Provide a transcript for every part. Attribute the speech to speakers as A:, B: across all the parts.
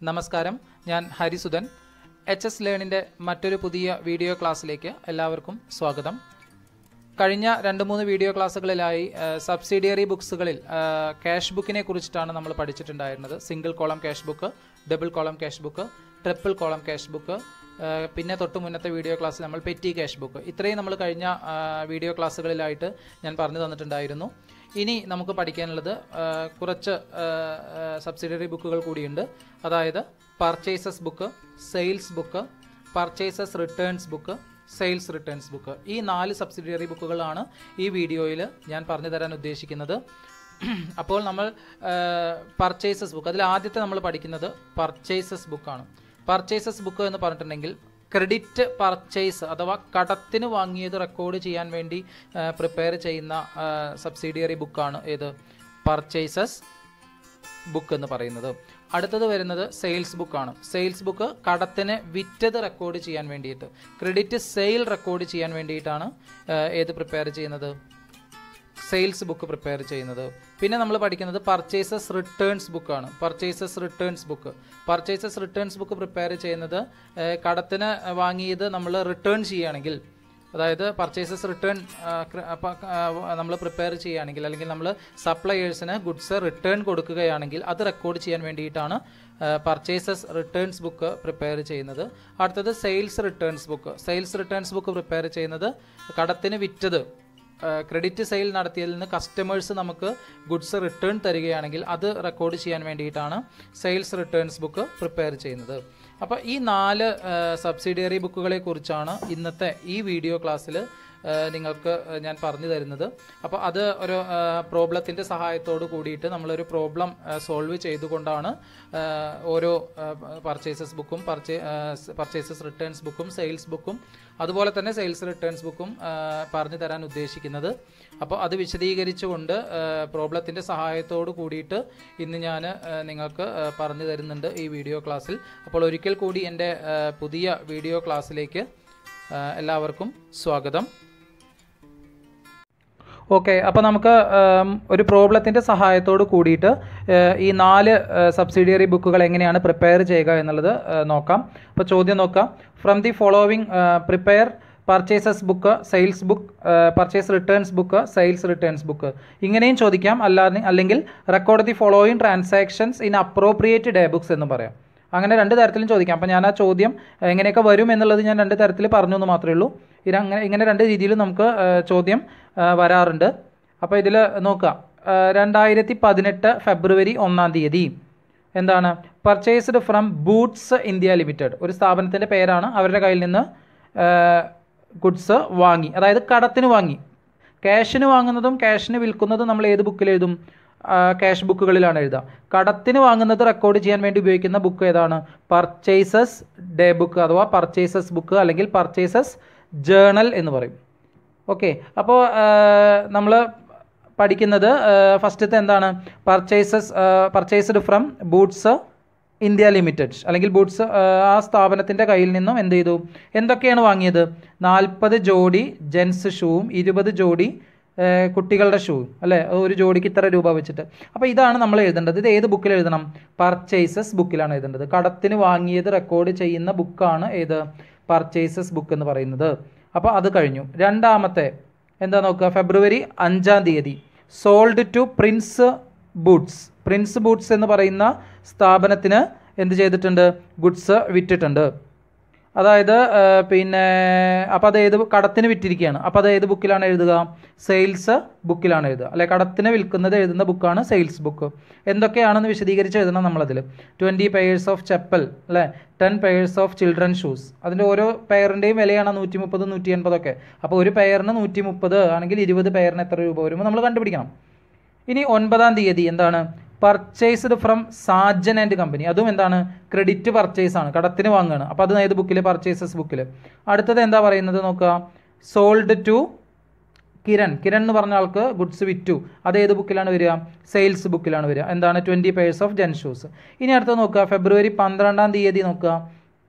A: നമസ്കാരം ഞാൻ ഹരിസുധൻ H S ലേണിൻ്റെ മറ്റൊരു പുതിയ വീഡിയോ ക്ലാസ്സിലേക്ക് എല്ലാവർക്കും സ്വാഗതം കഴിഞ്ഞ രണ്ട് മൂന്ന് വീഡിയോ ക്ലാസ്സുകളിലായി സബ്സിഡിയറി ബുക്സുകളിൽ ക്യാഷ് ബുക്കിനെ കുറിച്ചിട്ടാണ് നമ്മൾ പഠിച്ചിട്ടുണ്ടായിരുന്നത് single column cash book double column cash book triple column cash book പിന്നെ തൊട്ട് മുന്നത്തെ വീഡിയോ ക്ലാസ്സിൽ നമ്മൾ പെറ്റി ക്യാഷ് ബുക്ക് ഇത്രയും നമ്മൾ കഴിഞ്ഞ ആ, വീഡിയോ ക്ലാസ്സുകളിലായിട്ട് ഞാൻ പറഞ്ഞു തന്നിട്ടുണ്ടായിരുന്നു ഇനി നമുക്ക് പഠിക്കാനുള്ളത് ആ, കുറച്ച് സബ്സിഡിയറി ബുക്കുകൾ കൂടിയുണ്ട് അതായത് purchases book sales book purchases returns book sales returns book ഈ നാല് സബ്സിഡിയറി ബുക്കുകളാണ് ഈ വീഡിയോയിൽ ഞാൻ പറഞ്ഞു തരാൻ ഉദ്ദേശിക്കുന്നത് അപ്പോൾ നമ്മൾ പർച്ചേസസ് ബുക്ക് അതിൽ ആദ്യത്തെ നമ്മൾ പഠിക്കുന്നത് പർച്ചേസസ് ബുക്കാണ് പർച്ചേസസ് ബുക്ക് എന്ന് പറഞ്ഞിട്ടുണ്ടെങ്കിൽ ക്രെഡിറ്റ് പർച്ചേസ് അഥവാ കടത്തിന് വാങ്ങിയത് റെക്കോർഡ് ചെയ്യാൻ വേണ്ടി പ്രിപ്പയർ ചെയ്യുന്ന സബ്സിഡിയറി ബുക്കാണ് ഏത് പർച്ചേസസ് ബുക്ക് എന്ന് പറയുന്നത് അടുത്തത് വരുന്നത് സെയിൽസ് ബുക്കാണ് സെയിൽസ് ബുക്ക് കടത്തിന് വിറ്റത് റെക്കോർഡ് ചെയ്യാൻ വേണ്ടിയിട്ട് ക്രെഡിറ്റ് സെയിൽ റെക്കോർഡ് ചെയ്യാൻ വേണ്ടിയിട്ടാണ് ആ, ഏത് പ്രിപ്പയർ ചെയ്യുന്നത് സെയിൽസ് ബുക്ക് പ്രിപ്പയർ ചെയ്യുന്നത് പിന്നെ നമ്മൾ പഠിക്കുന്നത് പർച്ചേസസ് റിട്ടേൺസ് ബുക്കാണ് purchases returns book purchases returns book prepare ചെയ്യുന്നത് ആ, കടത്തിന് വാങ്ങിയത് നമ്മൾ റിട്ടേൺ ചെയ്യുകയാണെങ്കിൽ അതായത് പർച്ചേസസ് റിട്ടേൺ നമ്മൾ പ്രിപ്പയർ ചെയ്യുകയാണെങ്കിൽ അല്ലെങ്കിൽ നമ്മൾ സപ്ലയേഴ്സിന് ഗുഡ്സ് റിട്ടേൺ കൊടുക്കുകയാണെങ്കിൽ അത് റെക്കോർഡ് ചെയ്യാൻ വേണ്ടിയിട്ടാണ് പർച്ചേസസ് റിട്ടേൺസ് ബുക്ക് പ്രിപ്പയർ ചെയ്യുന്നത് അടുത്തത് sales returns book sales returns book prepare ചെയ്യുന്നത് കടത്തിന് വിറ്റത് ക്രെഡിറ്റ് സെയിൽ നടത്തിയതിൽ നിന്ന് കസ്റ്റമേഴ്സ് നമുക്ക് ഗുഡ്സ് റിട്ടേൺ തരികയാണെങ്കിൽ അത് റെക്കോർഡ് ചെയ്യാൻ വേണ്ടിയിട്ടാണ് സെയിൽസ് റിട്ടേൺസ് ബുക്ക് പ്രിപ്പയർ ചെയ്യുന്നത് അപ്പോൾ ഈ നാല് സബ്സിഡിയറി ബുക്കുകളെ കുറിച്ചാണ് ഇന്നത്തെ ഈ വീഡിയോ ക്ലാസ്സിൽ നിങ്ങൾക്ക് ഞാൻ പറഞ്ഞു തരുന്നത് അപ്പോൾ അത് ഒരു പ്രോബ്ലത്തിൻ്റെ സഹായത്തോട് കൂടിയിട്ട് നമ്മളൊരു പ്രോബ്ലം സോൾവ് ചെയ്തുകൊണ്ടാണ് ആ, ഓരോ പർച്ചേസസ് ബുക്കും പർച്ചേ പർച്ചേസസ് റിട്ടേൺസ് ബുക്കും സെയിൽസ് ബുക്കും അതുപോലെ തന്നെ സെയിൽസ് റിട്ടേൺസ് ബുക്കും ആ, പറഞ്ഞു തരാൻ ഉദ്ദേശിക്കുന്നത് അപ്പോൾ അത് വിശദീകരിച്ചുകൊണ്ട് പ്രോബ്ലത്തിൻ്റെ സഹായത്തോട് കൂടിയിട്ട് ഇന്ന് ഞാൻ നിങ്ങൾക്ക് ആ, പറഞ്ഞു തരുന്നുണ്ട് ഈ വീഡിയോ ക്ലാസ്സിൽ അപ്പോൾ ഒരിക്കൽ കൂടി എൻ്റെ ആ, പുതിയ വീഡിയോ ക്ലാസ്സിലേക്ക് ആ, എല്ലാവർക്കും സ്വാഗതം ഓക്കെ അപ്പോൾ നമുക്ക് ഉം, ഒരു പ്രോബ്ലത്തിൻ്റെ സഹായത്തോട് കൂടിയിട്ട് ഏഹ്, ഈ നാല് സബ്സിഡിയറി ബുക്കുകൾ എങ്ങനെയാണ് പ്രിപ്പയർ ചെയ്യുക എന്നുള്ളത് ഏഹ്, നോക്കാം അപ്പോൾ ചോദ്യം നോക്കാം from the following prepare purchases book sales book purchase returns book sales returns book ഇങ്ങനെയും ചോദിക്കാം അല്ലാതെ അല്ലെങ്കിൽ record the following transactions in appropriate day books എന്ന് പറയാം അങ്ങനെ രണ്ട് തരത്തിലും ചോദിക്കാം അപ്പോൾ ഞാൻ ആ ചോദ്യം എങ്ങനെയൊക്കെ വരും എന്നുള്ളത് ഞാൻ രണ്ട് തരത്തിൽ പറഞ്ഞു എന്ന് മാത്രമേ ഉള്ളൂ ഇത് അങ്ങനെ ഇങ്ങനെ രണ്ട് രീതിയിലും നമുക്ക് ആ, ചോദ്യം ആ, വരാറുണ്ട് അപ്പോൾ ഇതിൽ നോക്കാം ആ, രണ്ടായിരത്തി പതിനെട്ട് ഫെബ്രുവരി ഒന്നാം തീയതി എന്താണ് purchased from Boots India Limited ഒരു സ്ഥാപനത്തിൻ്റെ പേരാണ് അവരുടെ കയ്യിൽ നിന്ന് ഗുഡ്സ് വാങ്ങി അതായത് കടത്തിന് വാങ്ങി ക്യാഷിന് വാങ്ങുന്നതും ക്യാഷിന് വിൽക്കുന്നതും നമ്മൾ ഏത് ബുക്കിൽ എഴുതും ക്യാഷ് ബുക്കുകളിലാണ് എഴുതുക കടത്തിന് വാങ്ങുന്നത് റെക്കോർഡ് ചെയ്യാൻ വേണ്ടി ഉപയോഗിക്കുന്ന ബുക്ക് ഏതാണ് പർച്ചേസസ് ഡേ ബുക്ക് അഥവാ പർച്ചേസസ് ബുക്ക് അല്ലെങ്കിൽ പർച്ചേസസ് ജേണൽ എന്ന് പറയും ഓക്കെ അപ്പോൾ നമ്മൾ പഠിക്കുന്നത് ഫസ്റ്റത്തെ എന്താണ് purchases purchased from Boots India Limited അല്ലെങ്കിൽ ബൂട്ട്സ് ആ സ്ഥാപനത്തിൻ്റെ കയ്യിൽ നിന്നും എന്ത് ചെയ്തു എന്തൊക്കെയാണ് വാങ്ങിയത് നാൽപ്പത് ജോഡി ജെൻസ് ഷൂവും ഇരുപത് ജോഡി ആ, കുട്ടികളുടെ ഷൂ അല്ലേ ഒരു ജോഡിക്ക് ഇത്ര രൂപ വെച്ചിട്ട് അപ്പോൾ ഇതാണ് നമ്മൾ എഴുതേണ്ടത് ഇത് ഏത് ബുക്കിൽ എഴുതണം പർച്ചേസസ് ബുക്കിലാണ് എഴുതേണ്ടത് കടത്തിന് വാങ്ങിയത് റെക്കോർഡ് ചെയ്യുന്ന ബുക്കാണ് ഏത് പർച്ചേസസ് ബുക്ക് എന്ന് പറയുന്നത് അപ്പോൾ അത് കഴിഞ്ഞു രണ്ടാമത്തെ എന്താ നോക്കുക ഫെബ്രുവരി അഞ്ചാം തീയതി sold to Prince Boots Prince Boots എന്ന് പറയുന്ന സ്ഥാപനത്തിന് എന്ത് ചെയ്തിട്ടുണ്ട് ഗുഡ്സ് വിറ്റിട്ടുണ്ട് അതായത് ആ, പിന്നെ അപ്പോൾ അത് ഏത് കടത്തിന് വിറ്റിരിക്കുകയാണ് അപ്പോൾ അത് ഏത് ബുക്കിലാണ് എഴുതുക സെയിൽസ് ബുക്കിലാണ് എഴുതുക അല്ലെ കടത്തിന് വിൽക്കുന്നത് എഴുതുന്ന ബുക്കാണ് സെയിൽസ് ബുക്ക് എന്തൊക്കെയാണെന്ന് വിശദീകരിച്ച് എഴുതണം നമ്മളതിൽ ട്വൻറ്റി പെയേഴ്സ് ഓഫ് ചെപ്പൽ അല്ലേ ten pairs of children shoes അതിൻ്റെ ഓരോ പെയറിൻ്റെയും വിലയാണ് നൂറ്റി മുപ്പത് നൂറ്റി എൺപതൊക്കെ അപ്പോൾ ഒരു പെയറിന് നൂറ്റി മുപ്പത് ആണെങ്കിൽ ഇരുപത് പെയറിന് എത്ര രൂപ വരുമ്പോൾ നമ്മൾ കണ്ടുപിടിക്കണം ഇനി ഒൻപതാം തീയതി എന്താണ് purchased from Sajan and company അതും എന്താണ് ക്രെഡിറ്റ് പർച്ചേസ് ആണ് കടത്തിന് വാങ്ങുകയാണ് അപ്പോൾ അത് ഏത് ബുക്കിൽ പർച്ചേസസ് ബുക്കിൽ അടുത്തത് എന്താ പറയുന്നത് നോക്കുക സോൾഡ് ടു കിരൺ കിരൺ എന്ന് പറഞ്ഞ ആൾക്ക് ഗുഡ്സ് വിറ്റു അത് ഏത് ബുക്കിലാണ് വരിക സെയിൽസ് ബുക്കിലാണ് വരിക എന്താണ് twenty pairs of gents shoes ഇനി അടുത്തത് നോക്കുക ഫെബ്രുവരി പന്ത്രണ്ടാം തീയതി നോക്കുക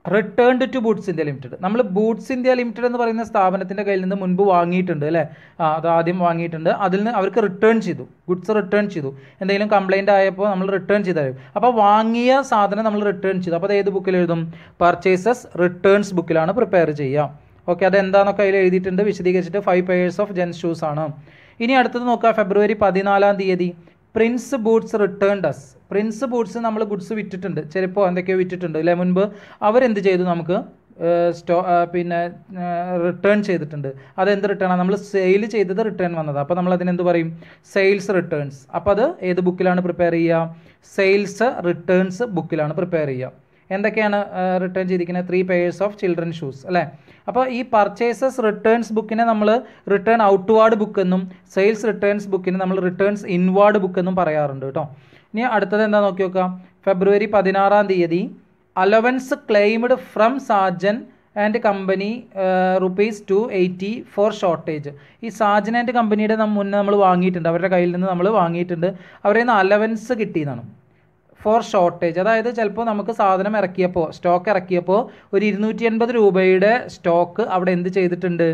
A: returned to Boots India Limited നമ്മൾ ബൂട്ട്സ് ഇന്ത്യ ലിമിറ്റഡ് എന്ന് പറയുന്ന സ്ഥാപനത്തിൻ്റെ കയ്യിൽ നിന്ന് മുൻപ് വാങ്ങിയിട്ടുണ്ട് അല്ലേ ആ അത് ആദ്യം വാങ്ങിയിട്ടുണ്ട് അതിൽ നിന്ന് അവർക്ക് റിട്ടേൺ ചെയ്തു ഗുഡ്സ് റിട്ടേൺ ചെയ്തു എന്തെങ്കിലും കംപ്ലൈൻറ്റ് ആയപ്പോൾ നമ്മൾ റിട്ടേൺ ചെയ്താലും അപ്പോൾ വാങ്ങിയ സാധനം നമ്മൾ റിട്ടേൺ ചെയ്തു അപ്പോൾ അത് ഏത് ബുക്കിൽ എഴുതും പർച്ചേസസ് റിട്ടേൺസ് ബുക്കിലാണ് പ്രിപ്പയർ ചെയ്യുക ഓക്കെ അത് എന്താണെന്നൊക്കെ അതിൽ എഴുതിയിട്ടുണ്ട് വിശദീകരിച്ചിട്ട് five pairs of gents shoes ആണ് ഇനി അടുത്തത് നോക്കുക ഫെബ്രുവരി പതിനാലാം തീയതി Prince Boots returned as Prince Boots നമ്മൾ ഗുഡ്സ് വിറ്റിട്ടുണ്ട് ചെരുപ്പോ എന്തൊക്കെയോ വിറ്റിട്ടുണ്ട് അല്ലേ മുൻപ് അവരെന്ത് ചെയ്തു നമുക്ക് സ്റ്റോ പിന്നെ റിട്ടേൺ ചെയ്തിട്ടുണ്ട് അതെന്ത് റിട്ടേൺ ആണ് നമ്മൾ സെയിൽ ചെയ്തത് റിട്ടേൺ വന്നത് അപ്പോൾ നമ്മൾ അതിനെന്ത് പറയും സെയിൽസ് റിട്ടേൺസ് അപ്പോൾ അത് ഏത് ബുക്കിലാണ് പ്രിപ്പയർ ചെയ്യുക സെയിൽസ് റിട്ടേൺസ് ബുക്കിലാണ് പ്രിപ്പയർ ചെയ്യുക എന്തൊക്കെയാണ് റിട്ടേൺ ചെയ്തിരിക്കുന്നത് three pairs of children shoes അല്ലേ അപ്പോൾ ഈ പർച്ചേസസ് റിട്ടേൺസ് ബുക്കിനെ നമ്മൾ റിട്ടേൺ ഔട്ട്വാർഡ് ബുക്ക് എന്നും സെയിൽസ് റിട്ടേൺസ് ബുക്കിന് നമ്മൾ റിട്ടേൺസ് ഇൻവാർഡ് ബുക്ക് എന്നും പറയാറുണ്ട് കേട്ടോ ഇനി അടുത്തത് എന്താ നോക്കി നോക്കാം ഫെബ്രുവരി പതിനാറാം തീയതി allowance claimed from Sajan and company rupees two eighty four shortage ഈ സാജൻ ആൻഡ് കമ്പനിയുടെ മുന്നേ നമ്മൾ വാങ്ങിയിട്ടുണ്ട് അവരുടെ കയ്യിൽ നിന്ന് നമ്മൾ വാങ്ങിയിട്ടുണ്ട് അവരിൽ നിന്ന് അലവൻസ് കിട്ടിയതാണ് ഫോർ ഷോർട്ടേജ് അതായത് ചിലപ്പോൾ നമുക്ക് സാധനം ഇറക്കിയപ്പോൾ സ്റ്റോക്ക് ഇറക്കിയപ്പോൾ ഒരു ഇരുന്നൂറ്റി എൺപത് രൂപയുടെ സ്റ്റോക്ക് അവിടെ എന്ത് ചെയ്തിട്ടുണ്ട്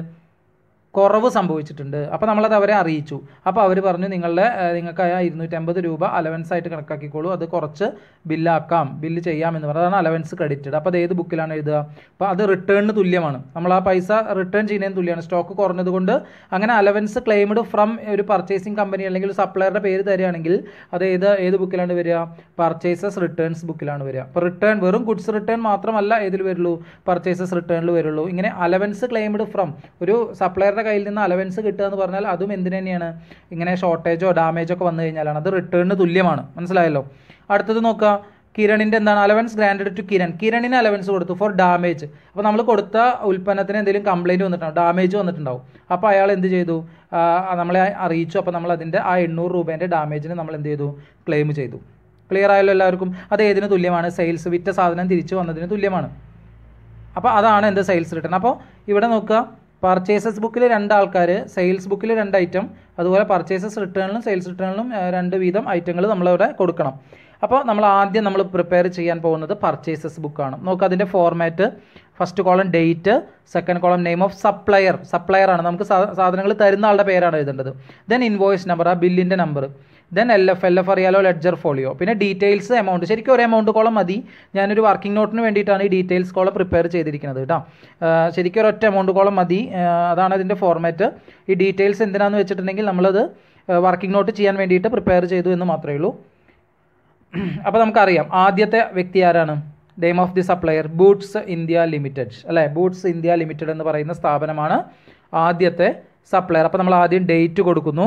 A: കുറവ് സംഭവിച്ചിട്ടുണ്ട് അപ്പോൾ നമ്മളത് അവരെ അറിയിച്ചു അപ്പോൾ അവർ പറഞ്ഞു നിങ്ങളുടെ നിങ്ങൾക്ക് ആ ഇരുന്നൂറ്റമ്പത് രൂപ അലവൻസ് ആയിട്ട് കണക്കാക്കിക്കോളൂ അത് കുറച്ച് ബില്ലാക്കാം ബില്ല് ചെയ്യാം എന്ന് പറഞ്ഞാൽ അതാണ് അലവൻസ് ക്രെഡിറ്റഡ് അപ്പോൾ അത് ഏത് ബുക്കിലാണ് എഴുതുക അപ്പോൾ അത് റിട്ടേണിന് തുല്യമാണ് നമ്മൾ ആ പൈസ റിട്ടേൺ ചെയ്യുന്നതിന് തുല്യമാണ് സ്റ്റോക്ക് കുറഞ്ഞതുകൊണ്ട് അങ്ങനെ അലവൻസ് ക്ലെയിംഡ് ഫ്രം ഒരു പർച്ചേസിങ് കമ്പനി അല്ലെങ്കിൽ ഒരു സപ്ലയറുടെ പേര് തരികയാണെങ്കിൽ അത് ഏത് ഏത് ബുക്കിലാണ് വരിക പർച്ചേസസ് റിട്ടേൺസ് ബുക്കിലാണ് വരിക അപ്പോൾ റിട്ടേൺ വെറും ഗുഡ്സ് റിട്ടേൺ മാത്രമല്ല ഏതിൽ വരുള്ളൂ പർച്ചേസസ് റിട്ടേണിൽ വരുള്ളൂ ഇങ്ങനെ അലവൻസ് ക്ലെയിംഡ് ഫ്രം ഒരു സപ്ലയറുടെ കയ്യിൽ നിന്ന് അലവൻസ് കിട്ടുക എന്ന് പറഞ്ഞാൽ അതും എന്തിനു തന്നെയാണ് ഇങ്ങനെ ഷോർട്ടേജോ ഡാമേജോ ഒക്കെ വന്നു കഴിഞ്ഞാലാണ് അത് റിട്ടേണിന് തുല്യമാണ് മനസ്സിലായല്ലോ അടുത്തത് നോക്കുക കിരണിൻ്റെ എന്താണ് അലവൻസ് ഗ്രാൻഡഡ് ടു കിരൺ കിരണിന് അലവൻസ് കൊടുത്തു ഫോർ ഡാമേജ് അപ്പോൾ നമ്മൾ കൊടുത്ത ഉൽപ്പന്നത്തിന് എന്തെങ്കിലും കംപ്ലയിൻറ്റ് വന്നിട്ടുണ്ടാവും ഡാമേജ് വന്നിട്ടുണ്ടാവും അപ്പോൾ അയാൾ എന്ത് ചെയ്തു നമ്മളെ അറിയിച്ചു അപ്പോൾ നമ്മൾ അതിൻ്റെ ആ എണ്ണൂറ് രൂപേൻ്റെ ഡാമേജിന് നമ്മൾ എന്ത് ചെയ്തു ക്ലെയിം ചെയ്തു ക്ലിയർ ആയല്ലോ എല്ലാവർക്കും അത് ഏതിന് തുല്യമാണ് സെയിൽസ് വിറ്റ സാധനം തിരിച്ചു വന്നതിന് തുല്യമാണ് അപ്പോൾ അതാണ് എന്ത് സെയിൽസ് റിട്ടേൺ അപ്പോൾ ഇവിടെ നോക്കുക പർച്ചേസസ് ബുക്കിൽ രണ്ട് ആൾക്കാർ സെയിൽസ് ബുക്കിൽ രണ്ട് ഐറ്റം അതുപോലെ പർച്ചേസസ് റിട്ടേണിലും സെയിൽസ് റിട്ടേണിലും രണ്ട് വീതം ഐറ്റങ്ങൾ നമ്മളിവിടെ കൊടുക്കണം അപ്പോൾ നമ്മൾ ആദ്യം നമ്മൾ പ്രിപ്പയർ ചെയ്യാൻ പോകുന്നത് പർച്ചേസസ് ബുക്കാണ് നോക്കുക അതിൻ്റെ format first column date second column name of supplier supplier ആണ് നമുക്ക് സാധനങ്ങൾ തരുന്ന ആളുടെ പേരാണ് എഴുതേണ്ടത് ദെൻ ഇൻവോയ്സ് നമ്പർ ആ ബില്ലിൻ്റെ number then L F L F അറിയാലോ ലെഡ്ജർ ഫോളിയോ പിന്നെ ഡീറ്റെയിൽസ് എമൗണ്ട് ശരിക്കും ഒരു എമൗണ്ട് കോളം മതി ഞാനൊരു വർക്കിംഗ് നോട്ടിന് വേണ്ടിയിട്ടാണ് ഈ ഡീറ്റെയിൽസ് കോളം പ്രിപ്പയർ ചെയ്തിരിക്കുന്നത് കേട്ടോ ശരിക്കും ഒരൊറ്റ എമൗണ്ട് കോളം മതി അതാണ് അതിൻ്റെ ഫോർമാറ്റ് ഈ ഡീറ്റെയിൽസ് എന്തിനാന്ന് വെച്ചിട്ടുണ്ടെങ്കിൽ നമ്മളത് വർക്കിംഗ് നോട്ട് ചെയ്യാൻ വേണ്ടിയിട്ട് പ്രിപ്പയർ ചെയ്തു എന്ന് മാത്രമേ ഉള്ളൂ അപ്പോൾ നമുക്കറിയാം ആദ്യത്തെ വ്യക്തി ആരാണ് name of the supplier Boots India Limited അല്ലേ ബൂട്ട്സ് ഇന്ത്യ ലിമിറ്റഡ് എന്ന് പറയുന്ന സ്ഥാപനമാണ് ആദ്യത്തെ സപ്ലയർ അപ്പോൾ നമ്മൾ ആദ്യം ഡേറ്റ് കൊടുക്കുന്നു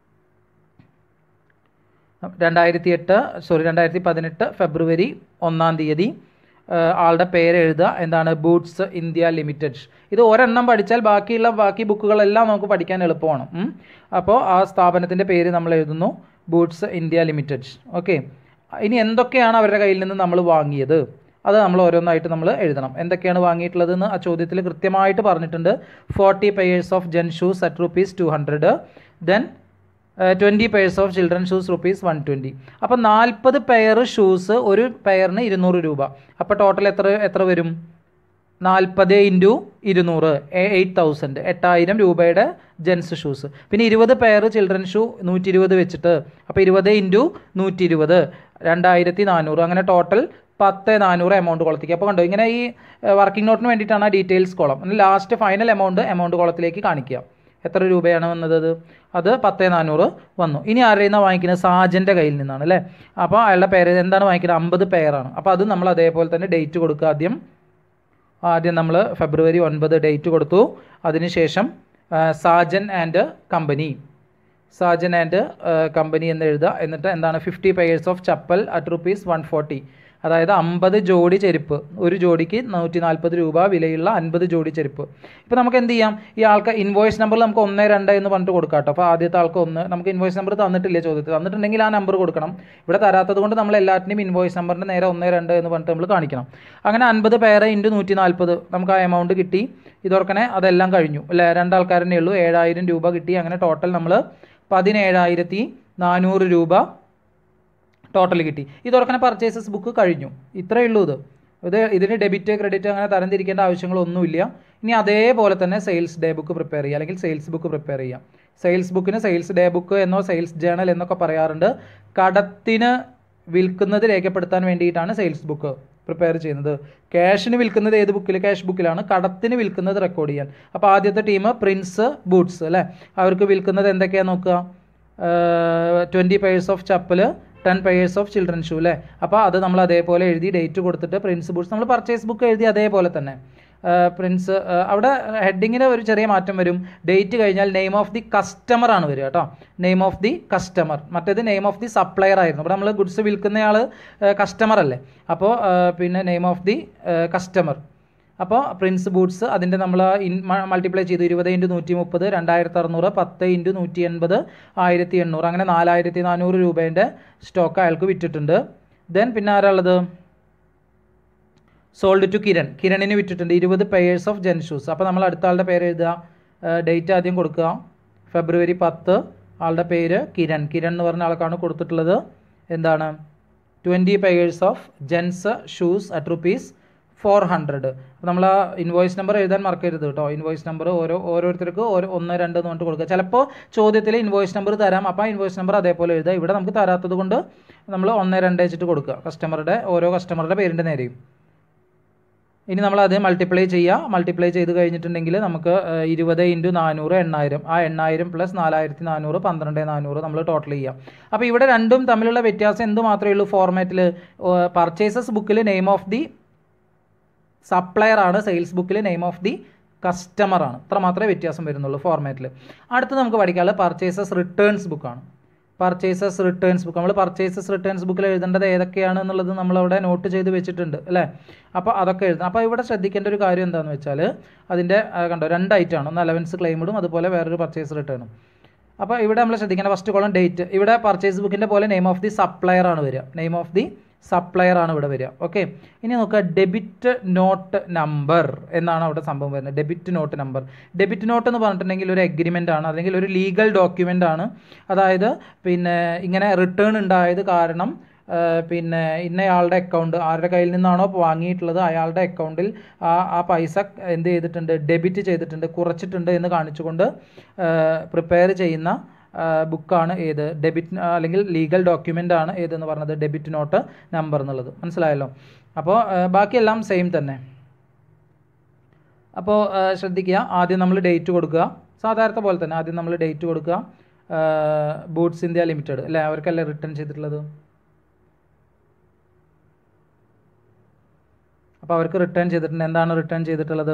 A: രണ്ടായിരത്തി എട്ട് സോറി രണ്ടായിരത്തി പതിനെട്ട് ഫെബ്രുവരി ഒന്നാം തീയതി ആളുടെ പേര് എഴുതുക എന്താണ് ബൂട്ട്സ് ഇന്ത്യ ലിമിറ്റഡ് ഇത് ഒരെണ്ണം പഠിച്ചാൽ ബാക്കിയുള്ള ബാക്കി ബുക്കുകളെല്ലാം നമുക്ക് പഠിക്കാൻ എളുപ്പമാണ് അപ്പോൾ ആ സ്ഥാപനത്തിൻ്റെ പേര് നമ്മൾ എഴുതുന്നു ബൂട്ട്സ് ഇന്ത്യ ലിമിറ്റഡ് ഓക്കെ ഇനി എന്തൊക്കെയാണ് അവരുടെ കയ്യിൽ നിന്ന് നമ്മൾ വാങ്ങിയത് അത് നമ്മൾ ഓരോന്നായിട്ട് നമ്മൾ എഴുതണം എന്തൊക്കെയാണ് വാങ്ങിയിട്ടുള്ളതെന്ന് ആ ചോദ്യത്തിൽ കൃത്യമായിട്ട് പറഞ്ഞിട്ടുണ്ട് forty pairs of gents shoes at rupees two hundred then twenty pairs of children shoes rupees one twenty അപ്പോൾ നാൽപ്പത് പെയർ ഷൂസ് ഒരു പെയറിന് ഇരുന്നൂറ് രൂപ അപ്പോൾ ടോട്ടൽ എത്ര എത്ര വരും നാൽപ്പത് ഇൻറ്റു ഇരുന്നൂറ് എയ്റ്റ് തൗസൻഡ് എട്ടായിരം രൂപയുടെ ജെൻസ് ഷൂസ് പിന്നെ ഇരുപത് പെയർ ചിൽഡ്രൻ ഷൂ നൂറ്റി ഇരുപത് വെച്ചിട്ട് അപ്പോൾ ഇരുപത് ഇൻറ്റു നൂറ്റി ഇരുപത് രണ്ടായിരത്തി നാനൂറ് അങ്ങനെ ടോട്ടൽ പത്ത് നാനൂറ് എമൗണ്ട് കുളത്തേക്ക് അപ്പോൾ കണ്ടോ ഇങ്ങനെ ഈ വർക്കിംഗ് നോട്ടിന് വേണ്ടിയിട്ടാണ് ആ details column last final amount amount കുളത്തിലേക്ക് കാണിക്കുക എത്ര രൂപയാണ് വന്നത് അത് അത് പത്ത് നാനൂറ് വന്നു ഇനി ആരുടെ നിന്നാണ് വാങ്ങിക്കുന്നത് സാജൻ്റെ കയ്യിൽ നിന്നാണ് അല്ലേ അപ്പോൾ അയാളുടെ പേര് എന്താണ് വാങ്ങിക്കുന്നത് അമ്പത് പെയറാണ് അപ്പോൾ അത് നമ്മൾ അതേപോലെ തന്നെ ഡേറ്റ് കൊടുക്കുക ആദ്യം ആദ്യം നമ്മൾ ഫെബ്രുവരി ഒൻപത് ഡേറ്റ് കൊടുത്തു അതിനുശേഷം Sajan and company Sajan and company എന്ന് എഴുതുക എന്നിട്ട് എന്താണ് fifty pairs of chappal at rupees one forty അതായത് അമ്പത് ജോഡി ചെരുപ്പ് ഒരു ജോഡിക്ക് നൂറ്റി നാൽപ്പത് രൂപ വിലയുള്ള അൻപത് ജോഡി ചെരുപ്പ് ഇപ്പോൾ നമുക്ക് എന്ത് ചെയ്യാം ഈ ആൾക്ക് ഇൻവോയ്സ് നമ്പർ നമുക്ക് ഒന്ന് രണ്ട് എന്ന് പറഞ്ഞിട്ട് കൊടുക്കാം കേട്ടോ അപ്പോൾ ആദ്യത്തെ ആൾക്ക് ഒന്ന് നമുക്ക് ഇൻവോയ്സ് നമ്പർ തന്നിട്ടില്ല ചോദ്യത്തിൽ തന്നിട്ടുണ്ടെങ്കിൽ ആ നമ്പർ കൊടുക്കണം ഇവിടെ തരാത്തത് കൊണ്ട് നമ്മൾ എല്ലാറ്റിനും ഇൻവോയ്സ് നമ്പറിൻ്റെ നേരെ ഒന്ന് രണ്ട് എന്ന് പറഞ്ഞിട്ട് നമ്മൾ കാണിക്കണം അങ്ങനെ അൻപത് പേരെ ഇൻറ്റു നൂറ്റി നാൽപ്പത് നമുക്ക് ആ എമൗണ്ട് കിട്ടി ഇതോർക്കനെ അതെല്ലാം കഴിഞ്ഞു അല്ലേ രണ്ടാൾക്കാരനെ ഉള്ളൂ ഏഴായിരം രൂപ കിട്ടി അങ്ങനെ ടോട്ടൽ നമ്മൾ പതിനേഴായിരത്തി നാനൂറ് രൂപ ടോട്ടൽ കിട്ടി ഇതോർക്കനെ പർച്ചേസസ് ബുക്ക് കഴിഞ്ഞു ഇത്രയേ ഉള്ളൂ ഇത് ഇത് ഇതിന് ഡെബിറ്റ് ക്രെഡിറ്റ് അങ്ങനെ തരംതിരിക്കേണ്ട ആവശ്യങ്ങളൊന്നുമില്ല ഇനി അതേപോലെ തന്നെ സെയിൽസ് ഡേ ബുക്ക് പ്രിപ്പയർ ചെയ്യുക അല്ലെങ്കിൽ സെയിൽസ് ബുക്ക് പ്രിപ്പയർ ചെയ്യാം സെയിൽസ് ബുക്കിന് സെയിൽസ് ഡേ ബുക്ക് എന്നോ സെയിൽസ് ജേണൽ എന്നൊക്കെ പറയാറുണ്ട് കടത്തിന് വിൽക്കുന്നത് രേഖപ്പെടുത്താൻ വേണ്ടിയിട്ടാണ് സെയിൽസ് ബുക്ക് പ്രിപ്പയർ ചെയ്യുന്നത് ക്യാഷിന് വിൽക്കുന്നത് ഏത് ബുക്കിൽ ക്യാഷ് ബുക്കിലാണ് കടത്തിന് വിൽക്കുന്നത് റെക്കോർഡ് ചെയ്യാൻ അപ്പോൾ ആദ്യത്തെ ടീം പ്രിൻസ് ബൂട്ട്സ് അല്ലേ അവർക്ക് വിൽക്കുന്നത് എന്തൊക്കെയാണ് നോക്കുക twenty pairs of chappal ten pairs of children shoe അല്ലേ അപ്പോൾ അത് നമ്മൾ അതേപോലെ എഴുതി ഡേറ്റ് കൊടുത്തിട്ട് പ്രിൻസ് ബൂട്ട്സ് നമ്മൾ പർച്ചേസ് ബുക്ക് എഴുതി അതേപോലെ തന്നെ പ്രിൻസ് അവിടെ ഹെഡിങ്ങിന് ഒരു ചെറിയ മാറ്റം വരും ഡേറ്റ് കഴിഞ്ഞാൽ നെയിം ഓഫ് ദി കസ്റ്റമർ ആണ് വരിക കേട്ടോ നെയിം ഓഫ് ദി കസ്റ്റമർ മറ്റേത് നെയിം ഓഫ് ദി സപ്ലയർ ആയിരുന്നു അപ്പോൾ നമ്മൾ ഗുഡ്സ് വിൽക്കുന്നയാൾ കസ്റ്റമർ അല്ലേ അപ്പോൾ പിന്നെ നെയിം ഓഫ് ദി കസ്റ്റമർ അപ്പോൾ പ്രിൻസ് ബൂട്ട്സ് അതിൻ്റെ നമ്മൾ ഇൻ മൾട്ടിപ്ലൈ ചെയ്തു ഇരുപത് ഇൻറ്റു നൂറ്റി മുപ്പത് രണ്ടായിരത്തി അറുന്നൂറ് പത്ത് ഇൻറ്റു നൂറ്റി എൺപത് ആയിരത്തി എണ്ണൂറ് അങ്ങനെ നാലായിരത്തി നാനൂറ് രൂപേൻ്റെ സ്റ്റോക്ക് അയാൾക്ക് വിറ്റിട്ടുണ്ട് ദെൻ പിന്നെ ആരാളുള്ളത് സോൾഡ് ടു കിരൺ കിരണിന് വിറ്റിട്ടുണ്ട് ഇരുപത് പെയേഴ്സ് ഓഫ് ജെൻ ഷൂസ് അപ്പോൾ നമ്മൾ അടുത്ത ആളുടെ പേര് എഴുതുക ഡേറ്റ് ആദ്യം കൊടുക്കുക ഫെബ്രുവരി പത്ത് ആളുടെ പേര് കിരൺ കിരൺ എന്ന് പറഞ്ഞ ആൾക്കാണ് കൊടുത്തിട്ടുള്ളത് എന്താണ് twenty pairs of gents shoes at rupees four hundred അപ്പോൾ നമ്മൾ ആ ഇൻവോയ്സ് നമ്പർ എഴുതാൻ മറക്കരുത് കേട്ടോ ഇൻവോയ്സ് നമ്പർ ഓരോ ഓരോരുത്തർക്ക് ഓരോ ഒന്ന് രണ്ട് എന്ന് പറഞ്ഞിട്ട് കൊടുക്കുക ചിലപ്പോൾ ചോദ്യത്തിൽ ഇൻവോയ്സ് നമ്പർ തരാം അപ്പോൾ ആ ഇൻവോയ്സ് നമ്പർ അതേപോലെ എഴുതുക ഇവിടെ നമുക്ക് തരാത്തത് കൊണ്ട് നമ്മൾ ഒന്ന് രണ്ട് വെച്ചിട്ട് കൊടുക്കുക കസ്റ്റമറുടെ ഓരോ കസ്റ്റമറുടെ പേരിൻ്റെ നേരെയും ഇനി നമ്മൾ അത് മൾട്ടിപ്ലൈ ചെയ്യുക മൾട്ടിപ്ലൈ ചെയ്ത് കഴിഞ്ഞിട്ടുണ്ടെങ്കിൽ നമുക്ക് ഇരുപത് ഇൻറ്റു നാനൂറ് എണ്ണായിരം ആ എണ്ണായിരം പ്ലസ് നാലായിരത്തി നാനൂറ് പന്ത്രണ്ട് നാനൂറ് നമ്മൾ ടോട്ടൽ ചെയ്യാം അപ്പോൾ ഇവിടെ രണ്ടും തമ്മിലുള്ള വ്യത്യാസം എന്ത് മാത്രമേ ഉള്ളൂ ഫോർമാറ്റിൽ പർച്ചേസസ് ബുക്കിൽ നെയിം ഓഫ് ദി സപ്ലയർ ആണ് സെയിൽസ് ബുക്കിൽ നെയിം ഓഫ് ദി കസ്റ്റമർ ആണ് ഇത്ര മാത്രമേ വ്യത്യാസം വരുന്നുള്ളൂ ഫോർമാറ്റിൽ അടുത്ത് നമുക്ക് പഠിക്കാനുള്ളത് പർച്ചേസസ് റിട്ടേൺസ് ബുക്കാണ് പർച്ചേസസ് റിട്ടേൺസ് ബുക്ക് നമ്മൾ പർച്ചേസസ് റിട്ടേൺസ് ബുക്കിൽ എഴുതേണ്ടത് ഏതൊക്കെയാണ് എന്നുള്ളത് നമ്മളവിടെ നോട്ട് ചെയ്ത് വെച്ചിട്ടുണ്ട് അല്ലേ അപ്പോൾ അതൊക്കെ എഴുതണം അപ്പോൾ ഇവിടെ ശ്രദ്ധിക്കേണ്ട ഒരു കാര്യം എന്താണെന്ന് വെച്ചാൽ അതിൻ്റെ കണ്ടോ രണ്ട് ഐറ്റമാണ് ഒന്ന് അലവൻസ് ക്ലെയിമിടും അതുപോലെ വേറൊരു പർച്ചേസ് റിട്ടേണും അപ്പോൾ ഇവിടെ നമ്മൾ ശ്രദ്ധിക്കേണ്ട ഫസ്റ്റ് കോളം ഡേറ്റ് ഇവിടെ പർച്ചേസ് ബുക്കിൻ്റെ പോലെ നെയിം ഓഫ് ദി സപ്ലയർ ആണ് വരിക നെയിം ഓഫ് ദി സപ്ലയർ ആണ് ഇവിടെ വരിക ഓക്കെ ഇനി നോക്കുക ഡെബിറ്റ് നോട്ട് നമ്പർ എന്നാണ് അവിടെ സംഭവം വരുന്നത് debit note number debit note എന്ന് പറഞ്ഞിട്ടുണ്ടെങ്കിൽ ഒരു എഗ്രിമെൻ്റ് ആണ് അല്ലെങ്കിൽ ഒരു ലീഗൽ ഡോക്യുമെൻ്റ് ആണ് അതായത് പിന്നെ ഇങ്ങനെ റിട്ടേൺ ഉണ്ടായത് കാരണം പിന്നെ ഇന്നയാളുടെ അക്കൗണ്ട് ആരുടെ കയ്യിൽ നിന്നാണോ വാങ്ങിയിട്ടുള്ളത് അയാളുടെ അക്കൗണ്ടിൽ ആ ആ പൈസ എന്ത് ചെയ്തിട്ടുണ്ട് ഡെബിറ്റ് ചെയ്തിട്ടുണ്ട് കുറച്ചിട്ടുണ്ട് എന്ന് കാണിച്ചുകൊണ്ട് പ്രിപ്പയർ ചെയ്യുന്ന ബുക്കാണ് ഏത് ഡെബിറ്റ് അല്ലെങ്കിൽ ലീഗൽ ഡോക്യുമെൻ്റ് ആണ് ഏതെന്ന് പറഞ്ഞത് ഡെബിറ്റ് നോട്ട് നമ്പർ എന്നുള്ളത് മനസ്സിലായല്ലോ അപ്പോൾ ബാക്കിയെല്ലാം സെയിം തന്നെ അപ്പോൾ ശ്രദ്ധിക്കുക ആദ്യം നമ്മൾ ഡേറ്റ് കൊടുക്കുക സാധാരണ പോലെ തന്നെ ആദ്യം നമ്മൾ ഡേറ്റ് കൊടുക്കുക ബൂട്ട്സ് ഇന്ത്യ ലിമിറ്റഡ് അല്ലേ അവർക്കല്ലേ റിട്ടേൺ ചെയ്തിട്ടുള്ളത് അപ്പോൾ അവർക്ക് റിട്ടേൺ ചെയ്തിട്ടുണ്ട് എന്താണ് റിട്ടേൺ ചെയ്തിട്ടുള്ളത്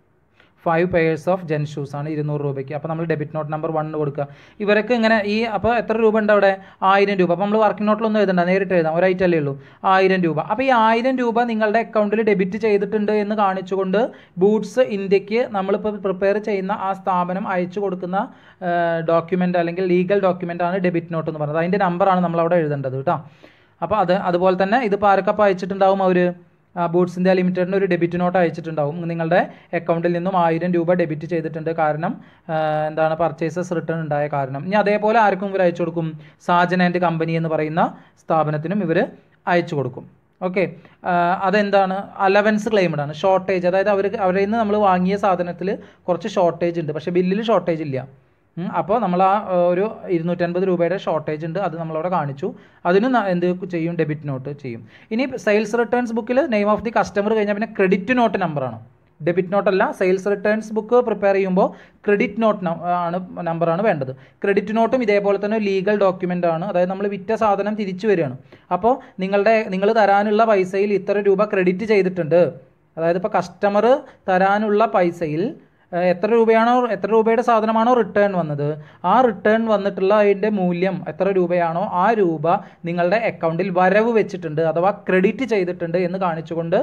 A: five pairs of gents shoes ആണ് ഇരുന്നൂറ് രൂപയ്ക്ക് അപ്പോൾ നമ്മൾ ഡെബിറ്റ് നോട്ട് നമ്പർ വണ്ണ് കൊടുക്കുക ഇവർക്ക് ഇങ്ങനെ ഈ അപ്പോൾ എത്ര രൂപ ഉണ്ട് അവിടെ ആയിരം രൂപ അപ്പോൾ നമ്മൾ വർക്കിംഗ് നോട്ടിലൊന്നും എഴുതണ്ട നേരിട്ട് എഴുതാം ഒരു ഐറ്റം അല്ലേ ഉള്ളൂ ആയിരം രൂപ അപ്പോൾ ഈ ആയിരം രൂപ നിങ്ങളുടെ അക്കൗണ്ടിൽ ഡെബിറ്റ് ചെയ്തിട്ടുണ്ട് എന്ന് കാണിച്ചുകൊണ്ട് ബൂട്ട്സ് ഇന്ത്യക്ക് നമ്മളിപ്പോൾ പ്രിപ്പയർ ചെയ്യുന്ന ആ സ്ഥാപനം അയച്ചു കൊടുക്കുന്ന ഡോക്യുമെൻ്റ് അല്ലെങ്കിൽ ലീഗൽ ഡോക്യുമെൻ്റ് ആണ് ഡെബിറ്റ് നോട്ട് എന്ന് പറയുന്നത് അതിൻ്റെ നമ്പറാണ് നമ്മൾ അവിടെ എഴുതേണ്ടത് കേട്ടോ അപ്പോൾ അത് അതുപോലെ തന്നെ ഇതിപ്പോൾ ആർക്കപ്പോൾ അയച്ചിട്ടുണ്ടാവും അവർ ബൂട്ട്സ് ഇന്ത്യ ലിമിറ്റഡിന് ഒരു ഡെബിറ്റ് നോട്ട് അയച്ചിട്ടുണ്ടാവും നിങ്ങളുടെ അക്കൗണ്ടിൽ നിന്നും ആയിരം രൂപ ഡെബിറ്റ് ചെയ്തിട്ടുണ്ട് കാരണം എന്താണ് പർച്ചേസസ് റിട്ടേൺ ഉണ്ടായ കാരണം ഇനി അതേപോലെ ആർക്കും ഇവർ അയച്ചു കൊടുക്കും സാജൻ ആൻഡ് കമ്പനി എന്ന് പറയുന്ന സ്ഥാപനത്തിനും ഇവർ അയച്ചു കൊടുക്കും ഓക്കെ അതെന്താണ് അലവൻസ് ക്ലെയിംഡ് ആണ് ഷോർട്ടേജ് അതായത് അവർ അവരിൽ നിന്ന് നമ്മൾ വാങ്ങിയ സാധനത്തിൽ കുറച്ച് ഷോർട്ടേജ് ഉണ്ട് പക്ഷേ ബില്ലിൽ ഷോർട്ടേജ് ഇല്ല അപ്പോൾ നമ്മൾ ആ ഒരു ഇരുന്നൂറ്റൻപത് രൂപയുടെ ഷോർട്ടേജ് ഉണ്ട് അത് നമ്മളവിടെ കാണിച്ചു അതിന് എന്ത് ചെയ്യും ഡെബിറ്റ് നോട്ട് ചെയ്യും ഇനി സെയിൽസ് റിട്ടേൺസ് ബുക്കിൽ നെയിം ഓഫ് ദി കസ്റ്റമർ കഴിഞ്ഞാൽ പിന്നെ ക്രെഡിറ്റ് നോട്ട് നമ്പറാണ് ഡെബിറ്റ് നോട്ടല്ല സെയിൽസ് റിട്ടേൺസ് ബുക്ക് പ്രിപ്പയർ ചെയ്യുമ്പോൾ ക്രെഡിറ്റ് നോട്ട് ആണ് നമ്പറാണ് വേണ്ടത് ക്രെഡിറ്റ് നോട്ടും ഇതേപോലെ തന്നെ ലീഗൽ ഡോക്യുമെൻ്റ് ആണ് അതായത് നമ്മൾ വിറ്റ സാധനം തിരിച്ചു വരികയാണ് അപ്പോൾ നിങ്ങളുടെ നിങ്ങൾ തരാനുള്ള പൈസയിൽ ഇത്ര രൂപ ക്രെഡിറ്റ് ചെയ്തിട്ടുണ്ട് അതായത് ഇപ്പോൾ കസ്റ്റമർ തരാനുള്ള പൈസയിൽ എത്ര രൂപയാണോ എത്ര രൂപയുടെ സാധനമാണോ റിട്ടേൺ വന്നത് ആ റിട്ടേൺ വന്നിട്ടുള്ള അതിൻ്റെ മൂല്യം എത്ര രൂപയാണോ ആ രൂപ നിങ്ങളുടെ അക്കൗണ്ടിൽ വരവ് വെച്ചിട്ടുണ്ട് അഥവാ ക്രെഡിറ്റ് ചെയ്തിട്ടുണ്ട് എന്ന് കാണിച്ചുകൊണ്ട്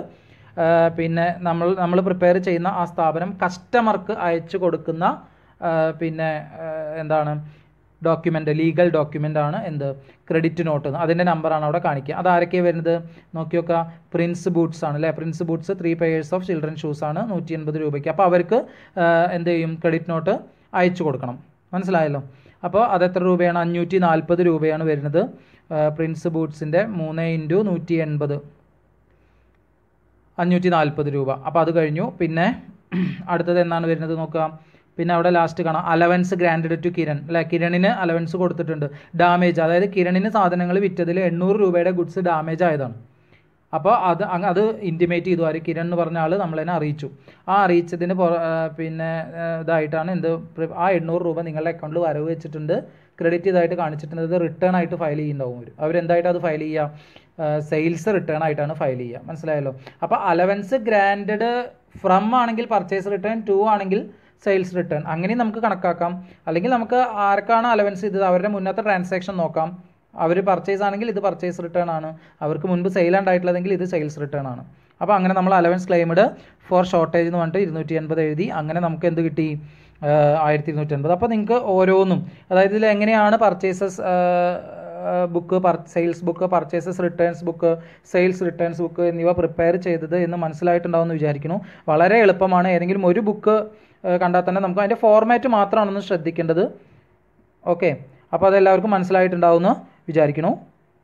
A: പിന്നെ നമ്മൾ നമ്മൾ പ്രിപ്പയർ ചെയ്യുന്ന ആ സ്ഥാപനം കസ്റ്റമർക്ക് അയച്ചു കൊടുക്കുന്ന പിന്നെ എന്താണ് ഡോക്യുമെൻ്റ് ലീഗൽ ഡോക്യുമെൻ്റ് ആണ് എന്ത് ക്രെഡിറ്റ് നോട്ട് അതിൻ്റെ നമ്പറാണ് അവിടെ കാണിക്കുക അത് ആരൊക്കെയാണ് വരുന്നത് നോക്കി നോക്കുക പ്രിൻസ് ബൂട്ട്സ് ആണ് അല്ലേ Prince Boots three pairs of children shoes ആണ് നൂറ്റി എൺപത് രൂപയ്ക്ക് അപ്പോൾ അവർക്ക് എന്ത് ചെയ്യും ക്രെഡിറ്റ് നോട്ട് അയച്ചു കൊടുക്കണം മനസ്സിലായല്ലോ അപ്പോൾ അത് എത്ര രൂപയാണ് അഞ്ഞൂറ്റി നാൽപ്പത് രൂപയാണ് വരുന്നത് പ്രിൻസ് ബൂട്ട്സിൻ്റെ മൂന്ന് ഇൻറ്റു നൂറ്റി എൺപത് അഞ്ഞൂറ്റി നാൽപ്പത് രൂപ അപ്പോൾ അത് കഴിഞ്ഞു പിന്നെ അടുത്തത് എന്നാണ് വരുന്നത് നോക്കുക പിന്നെ അവിടെ ലാസ്റ്റ് കാണാം അലവൻസ് ഗ്രാൻഡഡ് ടു കിരൺ അല്ലെ കിരണിന് അലവൻസ് കൊടുത്തിട്ടുണ്ട് ഡാമേജ് അതായത് കിരണിന് സാധനങ്ങൾ വിറ്റതിൽ എണ്ണൂറ് രൂപയുടെ ഗുഡ്സ് ഡാമേജ് ആയതാണ് അപ്പോൾ അത് അങ്ങ് അത് ഇൻറ്റിമേറ്റ് ചെയ്തു ആര് കിരൺ എന്ന് പറഞ്ഞ ആൾ നമ്മളതിനെ അറിയിച്ചു ആ അറിയിച്ചതിന് പുറ ആ, പിന്നെ ആ, ഇതായിട്ടാണ് എന്ത് പ്രി- ആ എണ്ണൂറ് രൂപ നിങ്ങളുടെ അക്കൗണ്ടിൽ വരവ് വെച്ചിട്ടുണ്ട് ക്രെഡിറ്റ് ചെയ്തായിട്ട് കാണിച്ചിട്ടുണ്ട് ഇത് റിട്ടേൺ ആയിട്ട് ഫയൽ ചെയ്യുന്നുണ്ടാവും അവർ അവരെന്തായിട്ട് അത് ഫയൽ ചെയ്യുക സെയിൽസ് റിട്ടേൺ ആയിട്ടാണ് ഫയൽ ചെയ്യുക മനസ്സിലായല്ലോ അപ്പോൾ അലവൻസ് ഗ്രാൻഡഡ് ഫ്രം ആണെങ്കിൽ പർച്ചേസ് റിട്ടേൺ ടു ആണെങ്കിൽ സെയിൽസ് റിട്ടേൺ അങ്ങനെയും നമുക്ക് കണക്കാക്കാം അല്ലെങ്കിൽ നമുക്ക് ആർക്കാണ് അലവൻസ് ചെയ്തത് അവരുടെ മുന്നത്തെ ട്രാൻസാക്ഷൻ നോക്കാം അവർ പർച്ചേസ് ആണെങ്കിൽ ഇത് പർച്ചേസ് റിട്ടേൺ ആണ് അവർക്ക് മുൻപ് സെയിൽ ഉണ്ടായിട്ടുള്ളതെങ്കിൽ ഇത് സെയിൽസ് റിട്ടേൺ ആണ് അപ്പോൾ അങ്ങനെ നമ്മൾ അലവൻസ് ക്ലെയിംഡ് ഫോർ ഷോർട്ടേജ് എന്ന് പറഞ്ഞിട്ട് ഇരുന്നൂറ്റി എൺപത് എഴുതി അങ്ങനെ നമുക്ക് എന്ത് കിട്ടി ആയിരത്തി ഇരുന്നൂറ്റി എൺപത് അപ്പോൾ നിങ്ങൾക്ക് ഓരോന്നും അതായത് ഇതിൽ എങ്ങനെയാണ് purchases book sales book purchases returns book sales returns book എന്നിവ പ്രിപ്പയർ ചെയ്തത് എന്ന് മനസ്സിലായിട്ടുണ്ടാവുമെന്ന് വിചാരിക്കുന്നു വളരെ എളുപ്പമാണ് ഏതെങ്കിലും ഒരു ബുക്ക് കണ്ടാൽ തന്നെ നമുക്ക് അതിൻ്റെ ഫോർമാറ്റ് മാത്രമാണെന്ന് ശ്രദ്ധിക്കേണ്ടത് ഓക്കെ അപ്പോൾ അതെല്ലാവർക്കും മനസ്സിലായിട്ടുണ്ടാവുമെന്ന് വിചാരിക്കുന്നു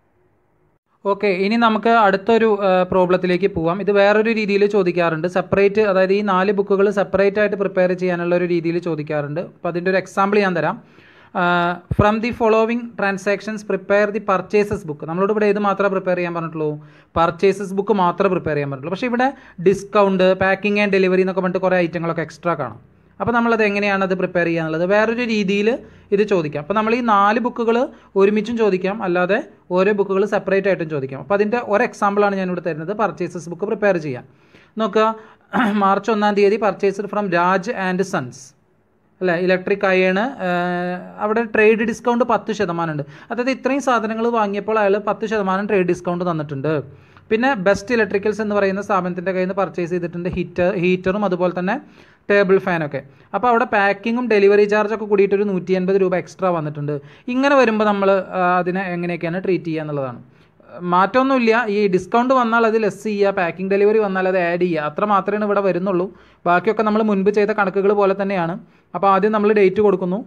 A: ഓക്കെ ഇനി നമുക്ക് അടുത്തൊരു പ്രോബ്ലത്തിലേക്ക് പോവാം ഇത് വേറൊരു രീതിയിൽ ചോദിക്കാറുണ്ട് സെപ്പറേറ്റ് അതായത് ഈ നാല് ബുക്കുകൾ സെപ്പറേറ്റ് ആയിട്ട് പ്രിപ്പയർ ചെയ്യാനുള്ള ഒരു രീതിയിൽ ചോദിക്കാറുണ്ട് അപ്പോൾ അതിൻ്റെ ഒരു എക്സാമ്പിൾ ഞാൻ തരാം from the following transactions prepare the purchases book നമ്മളോട് ഇവിടെ ഏത് മാത്രമേ പ്രിപ്പയർ ചെയ്യാൻ പറഞ്ഞിട്ടുള്ളൂ പർച്ചേസസ് ബുക്ക് മാത്രമേ പ്രിപ്പയർ ചെയ്യാൻ പറഞ്ഞിട്ടുള്ളൂ പക്ഷേ ഇവിടെ ഡിസ്കൗണ്ട് പാക്കിംഗ് ആൻഡ് ഡെലിവറി എന്നൊക്കെ പറഞ്ഞിട്ട് കുറേ ഐറ്റങ്ങളൊക്കെ എക്സ്ട്രാ കാണാം അപ്പോൾ നമ്മളത് എങ്ങനെയാണ് അത് പ്രിപ്പയർ ചെയ്യാന്നുള്ളത് വേറൊരു രീതിയിൽ ഇത് ചോദിക്കാം അപ്പോൾ നമ്മൾ ഈ നാല് ബുക്കുകൾ ഒരുമിച്ചും ചോദിക്കാം അല്ലാതെ ഓരോ ബുക്കുകൾ സെപ്പറേറ്റ് ആയിട്ടും ചോദിക്കാം അപ്പോൾ അതിൻ്റെ ഒരു എക്സാമ്പിളാണ് ഞാനിവിടെ തരുന്നത് പർച്ചേസസ് ബുക്ക് പ്രിപ്പയർ ചെയ്യാൻ നോക്കുക മാർച്ച് ഒന്നാം തീയതി purchased from Raj and Sons അല്ലേ ഇലക്ട്രിക് അയേണ് അവിടെ ട്രേഡ് ഡിസ്കൗണ്ട് പത്ത് ശതമാനം ഉണ്ട് അതായത് ഇത്രയും സാധനങ്ങൾ വാങ്ങിയപ്പോൾ അയാൾ പത്ത് ശതമാനം ട്രേഡ് ഡിസ്കൗണ്ട് തന്നിട്ടുണ്ട് പിന്നെ ബെസ്റ്റ് ഇലക്ട്രിക്കൽസ് എന്ന് പറയുന്ന സ്ഥാപനത്തിൻ്റെ കയ്യിൽ നിന്ന് പർച്ചേസ് ചെയ്തിട്ടുണ്ട് ഹീറ്റർ ഹീറ്ററും അതുപോലെ തന്നെ ടേബിൾ ഫാനൊക്കെ അപ്പോൾ അവിടെ പാക്കിങ്ങും ഡെലിവറി ചാർജൊക്കെ കൂടിയിട്ട് ഒരു നൂറ്റി അൻപത് രൂപ എക്സ്ട്രാ വന്നിട്ടുണ്ട് ഇങ്ങനെ വരുമ്പോൾ നമ്മൾ അതിനെ എങ്ങനെയൊക്കെയാണ് ട്രീറ്റ് ചെയ്യുക എന്നുള്ളതാണ് മാറ്റമൊന്നുമില്ല ഈ ഡിസ്കൗണ്ട് വന്നാൽ അത് ലെസ് ചെയ്യുക പാക്കിംഗ് ഡെലിവറി വന്നാൽ അത് ആഡ് ചെയ്യുക അത്ര മാത്രമേ ഇവിടെ വരുന്നുള്ളൂ ബാക്കിയൊക്കെ നമ്മൾ മുൻപ് ചെയ്ത കണക്കുകൾ പോലെ തന്നെയാണ് അപ്പോൾ ആദ്യം നമ്മൾ ഡേറ്റ് കൊടുക്കുന്നു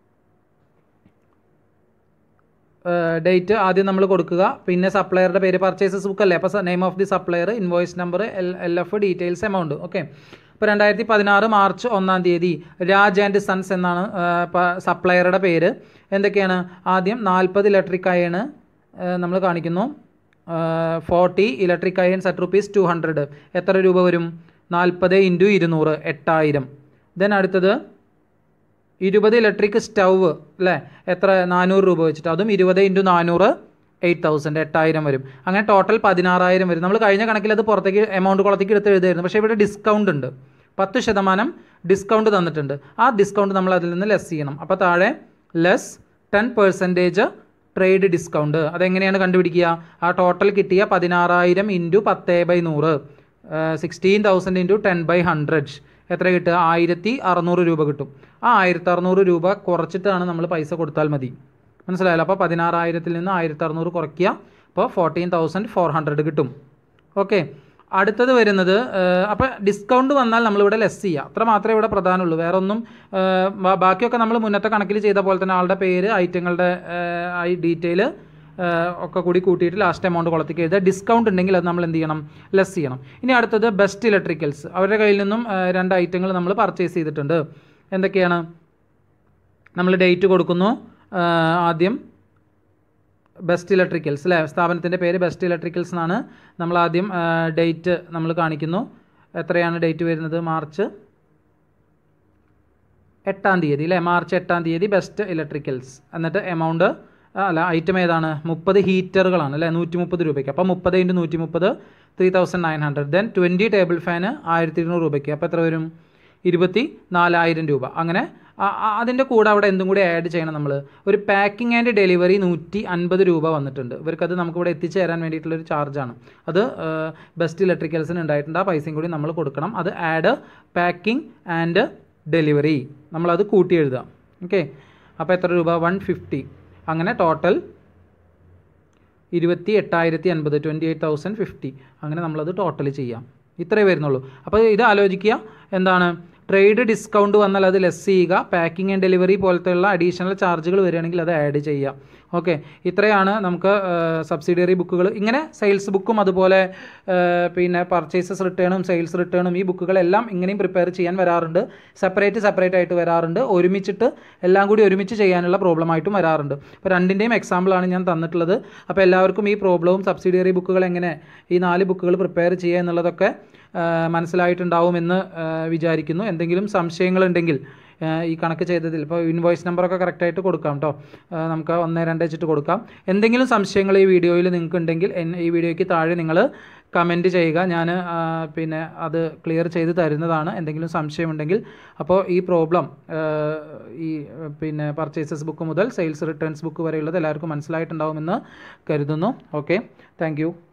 A: ഡേറ്റ് ആദ്യം നമ്മൾ കൊടുക്കുക പിന്നെ സപ്ലയറുടെ പേര് പർച്ചേസസ് ബുക്ക് അല്ലേ അപ്പോൾ name of the supplier invoice number L L F details amount okay ഇപ്പോൾ രണ്ടായിരത്തി പതിനാറ് മാർച്ച് ഒന്നാം തീയതി രാജ് ആൻഡ് സൺസ് എന്നാണ് സപ്ലയറുടെ പേര് എന്തൊക്കെയാണ് ആദ്യം നാൽപ്പത് ഇലക്ട്രിക് അയണ് നമ്മൾ കാണിക്കുന്നു forty electric iron set rupees two hundred എത്ര രൂപ വരും നാൽപ്പത് ഇൻറ്റു ഇരുന്നൂറ് എട്ടായിരം ദെൻ അടുത്തത് ഇരുപത് ഇലക്ട്രിക് സ്റ്റൗവ് അല്ലേ എത്ര നാനൂറ് രൂപ വെച്ചിട്ട് അതും ഇരുപത് ഇൻറ്റു നാനൂറ് എയ്റ്റ് തൗസൻഡ് എട്ടായിരം വരും അങ്ങനെ ടോട്ടൽ പതിനാറായിരം വരും നമ്മൾ കഴിഞ്ഞ കണക്കിൽ അത് പുറത്തേക്ക് എമൗണ്ട് കുളത്തേക്ക് എടുത്ത് എഴുതായിരുന്നു പക്ഷേ ഇവിടെ ഡിസ്കൗണ്ട് ഉണ്ട് പത്ത് ശതമാനം ഡിസ്കൗണ്ട് തന്നിട്ടുണ്ട് ആ ഡിസ്കൗണ്ട് നമ്മൾ അതിൽ നിന്ന് ലെസ് ചെയ്യണം അപ്പോൾ താഴെ less ten percentage trade discount അതെങ്ങനെയാണ് കണ്ടുപിടിക്കുക ആ ടോട്ടൽ കിട്ടിയ പതിനാറായിരം ഇൻറ്റു പത്ത് ബൈ നൂറ് sixteen thousand into ten by hundred എത്ര കിട്ടുക ആയിരത്തി അറുന്നൂറ് രൂപ കിട്ടും ആ ആയിരത്തി അറുന്നൂറ് രൂപ കുറച്ചിട്ടാണ് നമ്മൾ പൈസ കൊടുത്താൽ മതി മനസ്സിലായല്ലോ അപ്പോൾ പതിനാറായിരത്തിൽ നിന്ന് ആയിരത്തി അറുന്നൂറ് കുറയ്ക്കുക അപ്പോൾ ഫോർട്ടീൻ തൗസൻഡ് ഫോർ ഹൺഡ്രഡ് കിട്ടും ഓക്കെ അടുത്തത് വരുന്നത് അപ്പോൾ ഡിസ്കൗണ്ട് വന്നാൽ നമ്മളിവിടെ ലെസ് ചെയ്യുക അത്ര മാത്രമേ ഇവിടെ പ്രധാനമുള്ളൂ വേറെ ഒന്നും ഏഹ്, ബാ- ബാക്കിയൊക്കെ നമ്മൾ മുന്നത്തെ കണക്കിൽ ചെയ്ത പോലെ തന്നെ ആളുടെ പേര് ഐറ്റങ്ങളുടെ ഐ ഡീറ്റെയിൽ ഒക്കെ കൂടി കൂട്ടിയിട്ട് ലാസ്റ്റ് എമൗണ്ട് കുളത്തേക്ക് എഴുതുക ഡിസ്കൗണ്ട് ഉണ്ടെങ്കിൽ അത് നമ്മൾ എന്ത് ചെയ്യണം ലെസ് ചെയ്യണം ഇനി അടുത്തത് ബെസ്റ്റ് ഇലക്ട്രിക്കൽസ് അവരുടെ കയ്യിൽ നിന്നും ഏഹ്, രണ്ട് ഐറ്റങ്ങൾ നമ്മൾ പർച്ചേസ് ചെയ്തിട്ടുണ്ട് എന്തൊക്കെയാണ് നമ്മൾ ഡേറ്റ് കൊടുക്കുന്നു ഏഹ്, ആദ്യം ബെസ്റ്റ് ഇലക്ട്രിക്കൽസ് അല്ലേ സ്ഥാപനത്തിൻ്റെ പേര് ബെസ്റ്റ് ഇലക്ട്രിക്കൽസ് എന്നാണ് നമ്മൾ ആദ്യം ഡേറ്റ് നമ്മൾ കാണിക്കുന്നു എത്രയാണ് ഡേറ്റ് വരുന്നത് മാർച്ച് എട്ടാം തീയതി അല്ലേ മാർച്ച് എട്ടാം തീയതി ബെസ്റ്റ് ഇലക്ട്രിക്കൽസ് എന്നിട്ട് എമൗണ്ട് അല്ല ഐറ്റം ഏതാണ് മുപ്പത് ഹീറ്ററുകളാണ് അല്ലേ നൂറ്റി മുപ്പത് രൂപയ്ക്ക് അപ്പോൾ മുപ്പത് ഇൻറ്റു നൂറ്റി മുപ്പത് three thousand nine hundred then twenty table fan ആയിരത്തി ഇരുന്നൂറ് രൂപയ്ക്ക് അപ്പോൾ എത്ര വരും ഇരുപത്തി നാലായിരം രൂപ അങ്ങനെ ആ- ആ- അതിൻ്റെ കൂടെ അവിടെ എന്തും കൂടി ആഡ് ചെയ്യണം നമ്മൾ ഒരു പാക്കിംഗ് ആൻഡ് ഡെലിവറി നൂറ്റി അൻപത് രൂപ വന്നിട്ടുണ്ട് ഇവർക്കത് നമുക്കിവിടെ എത്തിച്ചു തരാൻ വേണ്ടിയിട്ടുള്ളൊരു ചാർജാണ് അത് ബെസ്റ്റ് ഇലക്ട്രിക്കൽസിന് ഉണ്ടായിട്ടുണ്ട് ആ പൈസയും കൂടി നമ്മൾ കൊടുക്കണം അത് ആഡ് പാക്കിംഗ് ആൻഡ് ഡെലിവറി നമ്മളത് കൂട്ടി എഴുതാം ഓക്കെ അപ്പോൾ എത്ര രൂപ വൺ ഫിഫ്റ്റി അങ്ങനെ ടോട്ടൽ ഇരുപത്തി എട്ടായിരത്തി അൻപത് ട്വൻറ്റി എയ്റ്റ് തൗസൻഡ് ഫിഫ്റ്റി അങ്ങനെ നമ്മളത് ടോട്ടൽ ചെയ്യാം ഇത്രയേ വരുന്നുള്ളൂ അപ്പോൾ ഇത് ആലോചിക്കുക എന്താണ് ട്രേഡ് ഡിസ്കൗണ്ട് വന്നാൽ അത് ലെസ് ചെയ്യുക പാക്കിംഗ് ആൻഡ് ഡെലിവറി പോലത്തെയുള്ള അഡീഷണൽ ചാർജുകൾ വരികയാണെങ്കിൽ അത് ആഡ് ചെയ്യാം ഓക്കെ ഇത്രയാണ് നമുക്ക് സബ്സിഡിയറി ബുക്കുകൾ ഇങ്ങനെ സെയിൽസ് ബുക്കും അതുപോലെ ആ, പിന്നെ പർച്ചേസസ് റിട്ടേണും സെയിൽസ് റിട്ടേണും ഈ ബുക്കുകളെല്ലാം ഇങ്ങനെയും പ്രിപ്പയർ ചെയ്യാൻ വരാറുണ്ട് സെപ്പറേറ്റ് സെപ്പറേറ്റ് ആയിട്ട് വരാറുണ്ട് ഒരുമിച്ചിട്ട് എല്ലാം കൂടി ഒരുമിച്ച് ചെയ്യാനുള്ള പ്രോബ്ലമായിട്ടും വരാറുണ്ട് അപ്പോൾ രണ്ടിൻ്റെയും എക്സാമ്പിളാണ് ഞാൻ തന്നിട്ടുള്ളത് അപ്പോൾ എല്ലാവർക്കും ഈ പ്രോബ്ലവും സബ്സിഡിയറി ബുക്കുകൾ എങ്ങനെ ഈ നാല് ബുക്കുകൾ പ്രിപ്പയർ ചെയ്യുക എന്നുള്ളതൊക്കെ ആ, മനസ്സിലായിട്ടുണ്ടാവുമെന്ന് ആ, വിചാരിക്കുന്നു എന്തെങ്കിലും സംശയങ്ങളുണ്ടെങ്കിൽ ആ, ഈ കണക്ക് ചെയ്തതിൽ ഇപ്പോൾ ഇൻവോയ്സ് നമ്പറൊക്കെ കറക്റ്റായിട്ട് കൊടുക്കാം കേട്ടോ ആ, നമുക്ക് ഒന്ന് രണ്ട് വെച്ചിട്ട് കൊടുക്കാം എന്തെങ്കിലും സംശയങ്ങൾ ഈ വീഡിയോയിൽ നിങ്ങൾക്ക് ഉണ്ടെങ്കിൽ എന്നെ ഈ വീഡിയോയ്ക്ക് താഴെ നിങ്ങൾ കമൻറ്റ് ചെയ്യുക ഞാൻ പിന്നെ അത് ക്ലിയർ ചെയ്ത് തരുന്നതാണ് എന്തെങ്കിലും സംശയമുണ്ടെങ്കിൽ അപ്പോൾ ഈ പ്രോബ്ലം ഈ പിന്നെ പർച്ചേസസ് ബുക്ക് മുതൽ സെയിൽസ് റിട്ടേൺസ് ബുക്ക് വരെയുള്ളത് എല്ലാവർക്കും മനസ്സിലായിട്ടുണ്ടാവുമെന്ന് കരുതുന്നു ഓക്കെ താങ്ക്